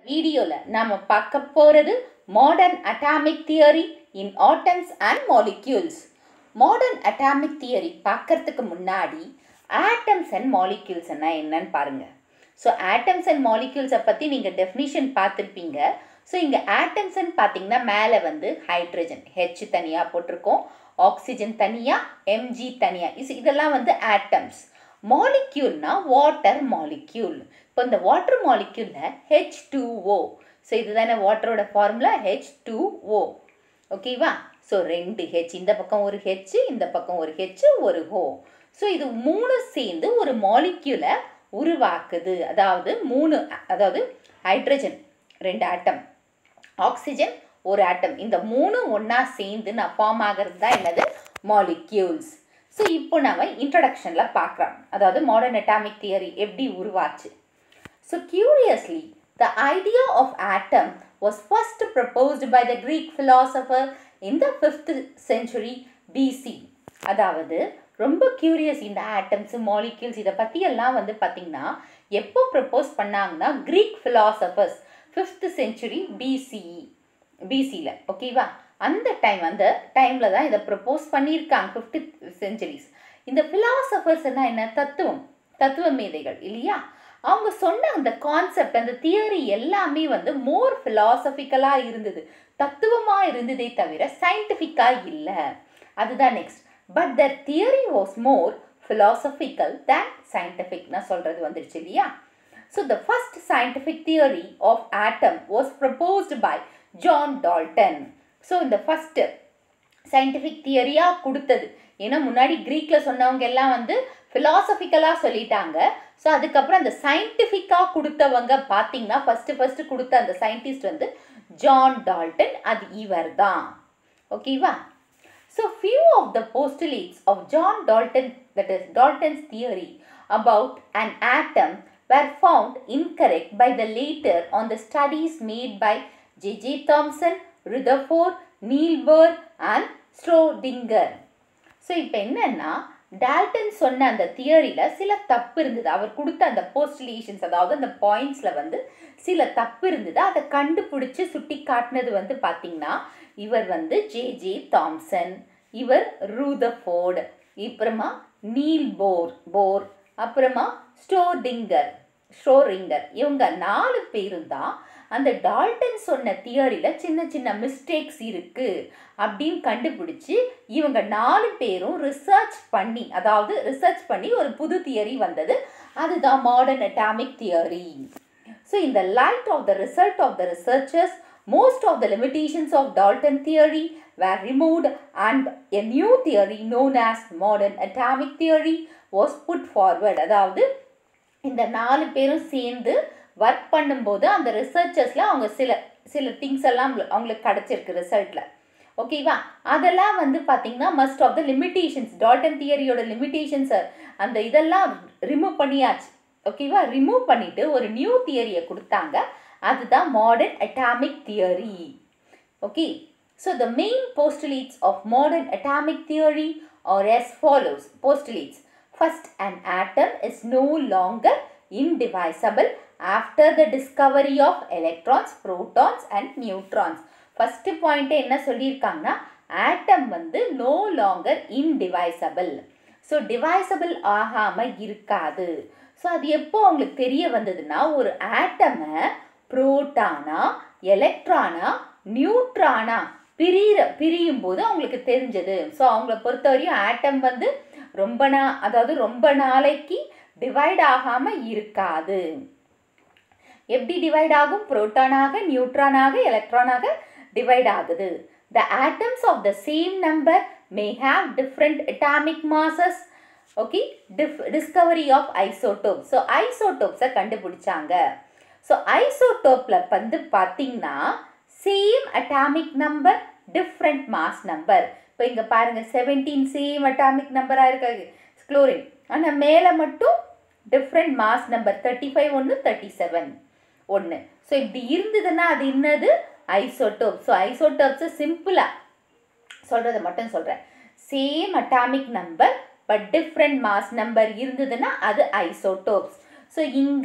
வீடியோவில் நாம் பார்க்க போகிறது modern atomic theory in atoms and molecules modern atomic theory பார்க்கறதுக்கு முன்னாடி ஆட்டம்ஸ் அண்ட் மாலிக்யூல்ஸ்னா என்னன்னு பாருங்கள் ஸோ ஆட்டம்ஸ் அண்ட் மாலிக்யூல்ஸை பற்றி நீங்கள் டெஃபினிஷன் பார்த்துருப்பீங்க ஸோ இங்கே ஆட்டம்ஸ்ன்னு பார்த்தீங்கன்னா மேலே வந்து ஹைட்ரஜன் ஹெச் தனியாக போட்டிருக்கோம் ஆக்சிஜன் தனியாக எம்ஜி தனியாக இது இதெல்லாம் வந்து ஆட்டம்ஸ் மாலிக்யூல்னா வாட்டர் மாலிக்யூல் இப்போ இந்த வாட்டர் மாலிக்யூலில் ஹெச் டூ ஓ ஸோ இதுதானே வாட்டரோட ஃபார்முலா ஹெச் டூ ஓ ஓகேவா ஸோ ரெண்டு ஹெச் இந்த பக்கம் ஒரு ஹெச் இந்த பக்கம் ஒரு ஹெச் ஒரு ஹோ ஸோ இது மூணு சேர்ந்து ஒரு மாலிக்யூலை உருவாக்குது அதாவது மூணு அதாவது ஹைட்ரஜன் ரெண்டு ஆட்டம் ஆக்சிஜன் ஒரு ஆட்டம் இந்த மூணு ஒன்றா சேர்ந்து நான் ஃபார்ம் ஆகிறது தான் என்னது மாலிக்யூல்ஸ் ஸோ இப்போ நம்ம இன்ட்ரடக்ஷனில் பார்க்குறோம் அதாவது மாடர்ன் அட்டாமிக் தியரி எப்படி உருவாச்சு so curiously the idea of atom was first proposed by the Greek philosopher in the fifth century BC அதாவது ரொம்ப கியூரியஸ் இந்த ஆட்டம்ஸு மாலிக்யூல்ஸ் இதை பற்றியெல்லாம் வந்து பார்த்திங்கன்னா எப்போ ப்ரப்போஸ் பண்ணாங்கன்னா Greek philosophers fifth century BCE பிசியில் ஓகேவா அந்த டைம் அந்த டைமில் தான் இதை ப்ரப்போஸ் பண்ணியிருக்காங்க ஃபிஃப்டி செஞ்சுரிஸ் இந்த ஃபிலாசபர்ஸ்னால் என்ன தத்துவம் தத்துவ மேதைகள் இல்லையா அவங்க சொன்ன அந்த கான்செப்ட் அந்த தியரி எல்லாமே வந்து மோர் ஃபிலாசபிக்கலாக இருந்தது தத்துவமாக இருந்ததே தவிர சயின்டிஃபிக்காக இல்லை அதுதான் next but their theory was more philosophical than சயின்டிஃபிக்னா சொல்கிறது வந்துருச்சு இல்லையா so the first scientific theory of atom was proposed by John Dalton so இந்த ஃபஸ்ட்டு சயின்டிஃபிக் தியரியாக கொடுத்தது ஏன்னா முன்னாடி க்ரீக்கில் சொன்னவங்க எல்லாம் வந்து ஃபிலாசபிக்கலாக சொல்லிட்டாங்க ஸோ அதுக்கப்புறம் அந்த சயின்டிஃபிக்காக கொடுத்தவங்க பார்த்தீங்கன்னா ஃபஸ்ட்டு ஃபஸ்ட்டு கொடுத்த அந்த சயின்டிஸ்ட் வந்து ஜான் டால்டன் அது இவர் தான் ஓகேவா so few of the postulates of John Dalton that is Dalton's theory about an atom were found incorrect by the later on the studies made by J.J. Thomson, Rutherford, Neil Bohr and Schrodinger. So இப்போ என்னன்னா Dalton சொன்ன அந்த தியரியில் சில தப்பு இருந்தது அவர் கொடுத்த அந்த போஸ்டுலேஷன்ஸ் அதாவது அந்த பாயிண்ட்ஸில் வந்து சில தப்பு இருந்தது அதை கண்டுபிடிச்சி சுட்டி காட்டினது வந்து பார்த்திங்கன்னா இவர் வந்து ஜே ஜே தாம்சன் இவர் ரூதஃபோர்டு அப்புறமா நீல் போர் போர் அப்புறமா ஸ்டோர்டிங்கர் ஷோரிங்கர் இவங்க நாலு பேரும் தான் அந்த டால்டன் சொன்ன தியரியில் சின்ன சின்ன மிஸ்டேக்ஸ் இருக்குது அப்படின்னு கண்டுபிடிச்சி இவங்க நாலு பேரும் ரிசர்ச் பண்ணி அதாவது ரிசர்ச் பண்ணி ஒரு புது தியரி வந்தது அதுதான் மாடர்ன் அட்டாமிக் தியரி ஸோ இந்த light of the result of the researchers most of the limitations of Dalton theory were removed and a new theory known as modern atomic theory was put forward அதாவது இந்த நாலு பேரும் சேர்ந்து work பண்ணும்போது அந்த ரிசர்ச்சர்ஸில் அவங்க சில சில திங்ஸ் எல்லாம் அவங்களுக்கு கிடச்சிருக்கு ரிசல்ட்டில் ஓகேவா அதெல்லாம் வந்து பார்த்திங்கன்னா must of the limitations Dalton தியரியோட லிமிட்டேஷன்ஸை அந்த இதெல்லாம் ரிமூவ் பண்ணியாச்சு ஓகேவா ரிமூவ் பண்ணிவிட்டு ஒரு நியூ தியரியை கொடுத்தாங்க அதுதான் modern atomic theory okay so the main postulates of modern atomic theory are as follows postulates First, an atom is no longer indivisible after the discovery of electrons, protons and neutrons. First பாயிண்ட்டே என்ன சொல்லியிருக்காங்கன்னா atom வந்து no longer indivisible so divisible ஆகாமல் இருக்காது so அது எப்போ அவங்களுக்கு தெரிய வந்ததுன்னா ஒரு ஆட்டமை புரோட்டானா எலக்ட்ரானா நியூட்ரானா பிரியிற பிரியும் போது அவங்களுக்கு தெரிஞ்சது ஸோ அவங்கள பொறுத்தவரையும் ஆட்டம் வந்து ரொம்ப நா அதாவது ரொம்ப நாளைக்கு டிவைட் ஆகாமல் இருக்காது எப்படி டிவைட் ஆகும் புரோட்டானாக நியூட்ரானாக எலக்ட்ரானாக டிவைட் ஆகுது the atoms of the same number may have different atomic masses okay டிஃப் டிஸ்கவரி ஆஃப் ஐசோட்டோப் ஸோ ஐசோட்டோப்ஸை கண்டுபிடிச்சாங்க ஸோ ஐசோட்டோப்பில் வந்து பார்த்தீங்கன்னா same atomic number different mass number இப்போ இங்கே பாருங்கள் செவன்டீன் சேம் அட்டாமிக் நம்பராக இருக்காது குளோரின் ஆனால் மேலே மட்டும் different mass number thirty five ஒன்று தேர்ட்டி செவன் ஒன்று ஸோ இப்படி இருந்ததுன்னா அது என்னது ஐசோட்டோப் ஸோ ஐசோட்டோப்ஸை சிம்பிளாக சொல்கிறத மட்டும் சொல்கிறேன் same atomic number but different mass number இருந்ததுன்னா அது ஐசோட்டோப்ஸ் ஸோ இங்கே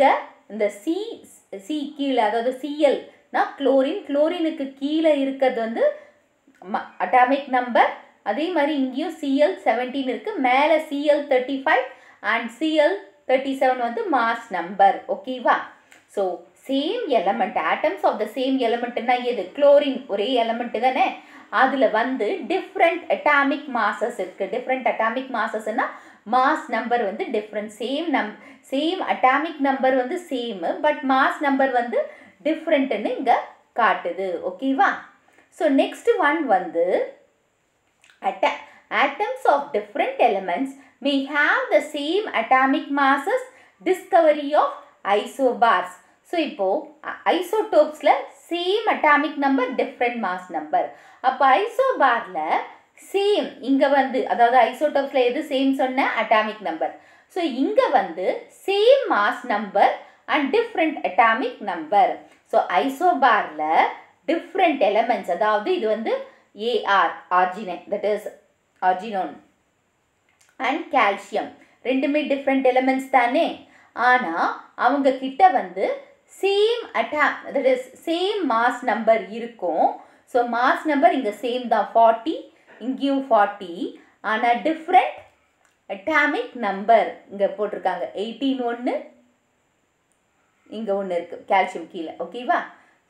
இந்த சி சி கீழே அதாவது சிஎல்னா குளோரின் குளோரினுக்கு கீழே இருக்கிறது வந்து அட்டாமிக் நம்பர் அதே மாதிரி இங்கேயும் சிஎல் செவன்டீன் இருக்குது மேலே CL thirty five and CL thirty seven வந்து மாஸ் நம்பர் ஓகேவா so same element atoms of the same எலமெண்ட்னா எது குளோரின் ஒரே எலமெண்ட் தானே அதில் வந்து டிஃப்ரெண்ட் அட்டாமிக் மாசஸ் இருக்குது டிஃப்ரெண்ட் அட்டாமிக் மாசஸ்னா மாஸ் நம்பர் வந்து டிஃப்ரெண்ட் சேம் நம் சேம் அட்டாமிக் நம்பர் வந்து சேமு பட் மாஸ் நம்பர் வந்து டிஃப்ரெண்ட்டுன்னு இங்கே காட்டுது ஓகேவா ஸோ நெக்ஸ்ட் ஒன் வந்து atta atoms of different elements may have the same atomic masses discovery of isobars so இப்போது ஐசோடோப்ஸில் same atomic number different mass number அப்போ ஐசோபாரில் சேம் இங்கே வந்து அதாவது ஐசோடோப்ஸில் எது சேம் சொன்ன அட்டாமிக் நம்பர் ஸோ இங்கே வந்து same mass number and different atomic number so ஐசோபாரில் டிஃப்ரெண்ட் எலமெண்ட்ஸ் அதாவது இது வந்து AR argon that is argon and calcium ரெண்டுமே டிஃப்ரெண்ட் எலமெண்ட்ஸ் தானே ஆனால் அவங்க கிட்ட வந்து சேம் அட்டா that is same mass number இருக்கும் ஸோ மாஸ் நம்பர் இங்கே சேம் தான் ஃபார்ட்டி இங்கேயும் ஃபார்ட்டி ஆனால் டிஃப்ரெண்ட் அட்டாமிக் நம்பர் இங்கே போட்டிருக்காங்க எயிட்டீன் ஒன்று இங்கே ஒன்று இருக்குது கால்சியம் கீழே ஓகேவா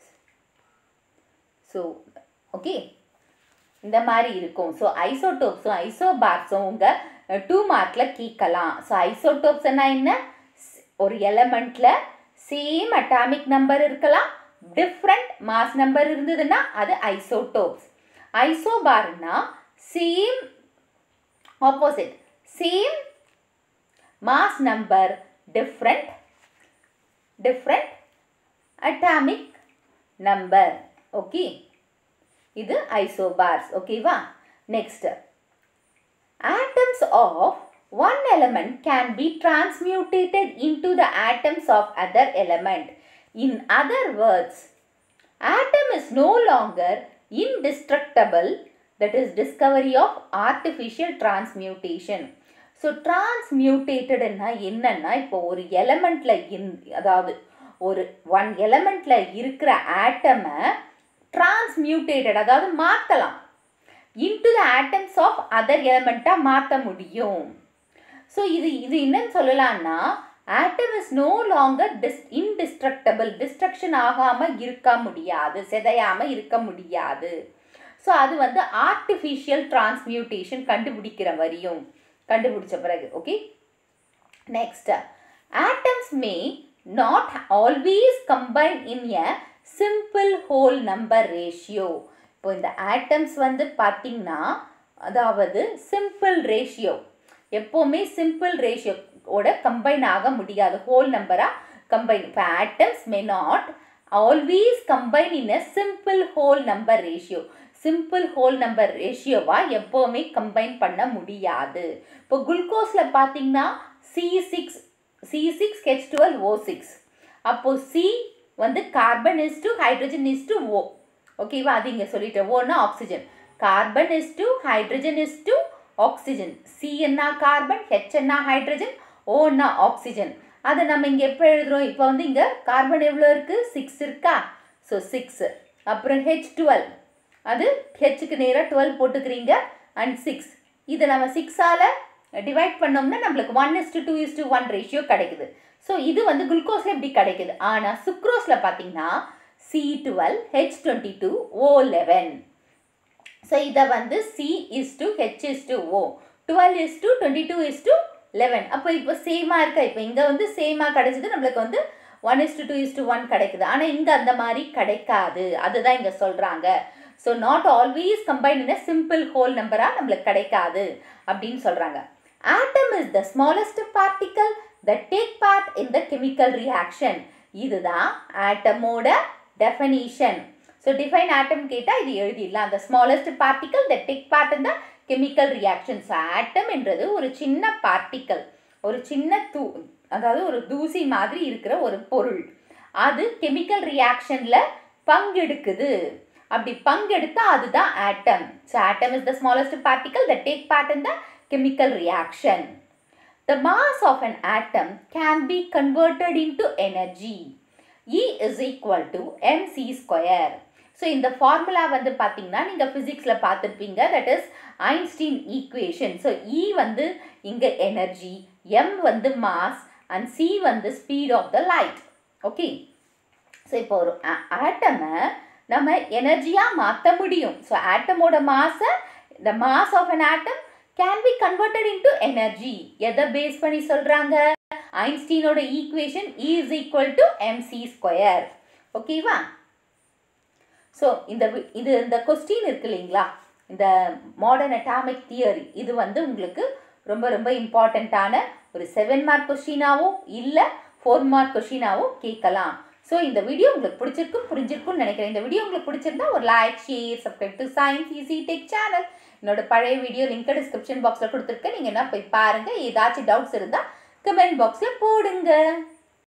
ஸோ ஓகே இந்த மாதிரி இருக்கும் ஸோ ஐசோடோப்ஸும் ஐசோபார்ஸும் உங்கள் டூ மார்க்கில் கேட்கலாம் ஸோ ஐசோடோப்ஸ்னா என்ன ஒரு எலமெண்ட்டில் சேம் அட்டாமிக் நம்பர் இருக்கலாம் டிஃப்ரெண்ட் மாஸ் நம்பர் இருந்ததுன்னா அது ஐசோடோப்ஸ் ஐசோபார்னா same opposite same mass number different different atomic number okay இது ஐசோபார்ஸ் ஓகேவா next atoms of one element can be transmutated into the atoms of other element in other words atom is no longer indestructible that is discovery of artificial transmutation so டிரான்ஸ்மியூட்டேட்டட்னா என்னன்னா இப்போ ஒரு எலமெண்ட்ல இன் அதாவது ஒரு one எலமெண்ட்ல இருக்கிற ஆட்டமை transmutated அதாவது மாற்றலாம் into the atoms of other எலமெண்ட்டாக மாற்ற முடியும் ஸோ இது இது என்னன்னு சொல்லலாம்னா ஆட்டம் இஸ் நோ லாங்கர் டிஸ் இன்டிஸ்ட்ரக்டபிள் டிஸ்ட்ரக்ஷன் ஆகாமல் இருக்க முடியாது சிதையாமல் இருக்க முடியாது ஸோ அது வந்து ஆர்டிஃபிஷியல் டிரான்ஸ்மியூட்டேஷன் கண்டுபிடிக்கிற வரையும் கண்டுபிடிச்ச பிறகு okay next atoms may not always combine in a simple whole number ratio இப்போ இந்த ஆட்டம்ஸ் வந்து பார்த்திங்கன்னா அதாவது சிம்பிள் ரேஷியோ எப்போவுமே சிம்பிள் ரேஷியோவோட கம்பைன் ஆக முடியாது ஹோல் நம்பராக கம்பைன் இப்போ atoms may not always combine in a simple whole number ratio simple whole number ரேஷியோவாக எப்போவுமே கம்பைன் பண்ண முடியாது இப்போ குளுக்கோஸில் பார்த்தீங்கன்னா C six C six H twelve O six அப்போது சி வந்து carbon is to hydrogen is to O ஓகேவா அது இங்கே சொல்லிட்டேன் ஓன்னா oxygen carbon is to hydrogen is to oxygen C என்ன கார்பன் ஹெச் என்ன ஹைட்ரஜன் ஓன்னா ஆக்சிஜன் அதை நம்ம இங்கே எப்போ எழுதுகிறோம் இப்போ வந்து இங்கே கார்பன் எவ்வளோ இருக்குது சிக்ஸ் இருக்கா ஸோ சிக்ஸ் அப்புறம் ஹெச் டுவெல் அது ஹெச்சுக்கு நேராக டுவெல் போட்டுக்கிறீங்க அண்ட் சிக்ஸ் இதை நம்ம சிக்ஸால் டிவைட் பண்ணோம்னா நம்மளுக்கு one is to two is to one ratio கிடைக்குது ஸோ இது வந்து குளுக்கோஸில் இப்படி கிடைக்குது ஆனால் சுக்ரோஸில் பார்த்தீங்கன்னா C twelve H twenty two O eleven so இதை வந்து C is to H is to O twelve is to twenty two is to eleven அப்போ இப்போ சேமாக இருக்கா இப்போ இங்கே வந்து சேமாக கிடைச்சது நம்மளுக்கு வந்து one is to two is to one கிடைக்குது ஆனால் இங்கே அந்த மாதிரி கிடைக்காது அதுதான் இங்கே சொல்கிறாங்க so not always combine in simple whole நம்பராக நம்மளுக்கு கிடைக்காது அப்படின்னு சொல்கிறாங்க atom is the smallest particle the take part in the chemical reaction இதுதான் ஆட்டமோட டெஃபனிஷன் ஸோ டிஃபைன் ஆட்டம் கேட்டால் இது எழுதிடலாம் அந்த smallest particle the take part in the chemical reaction so atom என்றது ஒரு சின்ன பார்ட்டிக்கல் ஒரு சின்ன தூ அதாவது ஒரு தூசி மாதிரி இருக்கிற ஒரு பொருள் அது கெமிக்கல் ரியாக்ஷனில் பங்கெடுக்குது அப்படி பங்கெடுத்தா அதுதான் ஆட்டம் so atom is the smallest particle the take part in the chemical reaction the mass of an atom can be converted into energy. E is equal to mc square. So இந்த formula வந்து பார்த்தீங்கன்னா நீங்கள் ஃபிசிக்ஸில் பார்த்துருப்பீங்க that is Einstein equation so E வந்து இங்கே energy M வந்து mass and C வந்து speed of the light okay so இப்போ ஒரு ஆட்டமை நம்ம எனர்ஜியாக மாற்ற முடியும் ஸோ ஆட்டமோட மாஸை the mass of an atom can be converted into energy எதை பேஸ் பண்ணி சொல்கிறாங்க ஐன்ஸ்டீனோட equation E is equal to MC square ஓகேவா ஸோ இந்த வி- இது இந்த கொஸ்டின் இருக்கு இல்லைங்களா இந்த மாடர்ன் அட்டாமிக் தியரி இது வந்து உங்களுக்கு ரொம்ப ரொம்ப இம்பார்ட்டண்ட்டான ஒரு செவன் மார்க் கொஸ்டினாவும் இல்லை ஃபோர் மார்க் கொஸ்டினாவும் கேட்கலாம் ஸோ இந்த வீடியோ உங்களுக்கு பிடிச்சிருக்கும் புரிஞ்சிருக்கும்னு நினைக்கிறேன் இந்த வீடியோ உங்களுக்கு பிடிச்சிருந்தா ஒரு like share subscribe to science easy tech channel என்னோட பழைய வீடியோ லிங்க் டிஸ்கிரிப்ஷன் பாக்ஸில் கொடுத்துருக்கேன் நீங்கள் என்ன போய் பாருங்கள் ஏதாச்சும் டவுட்ஸ் இருந்தால் கமெண்ட் பாக்ஸில் போடுங்க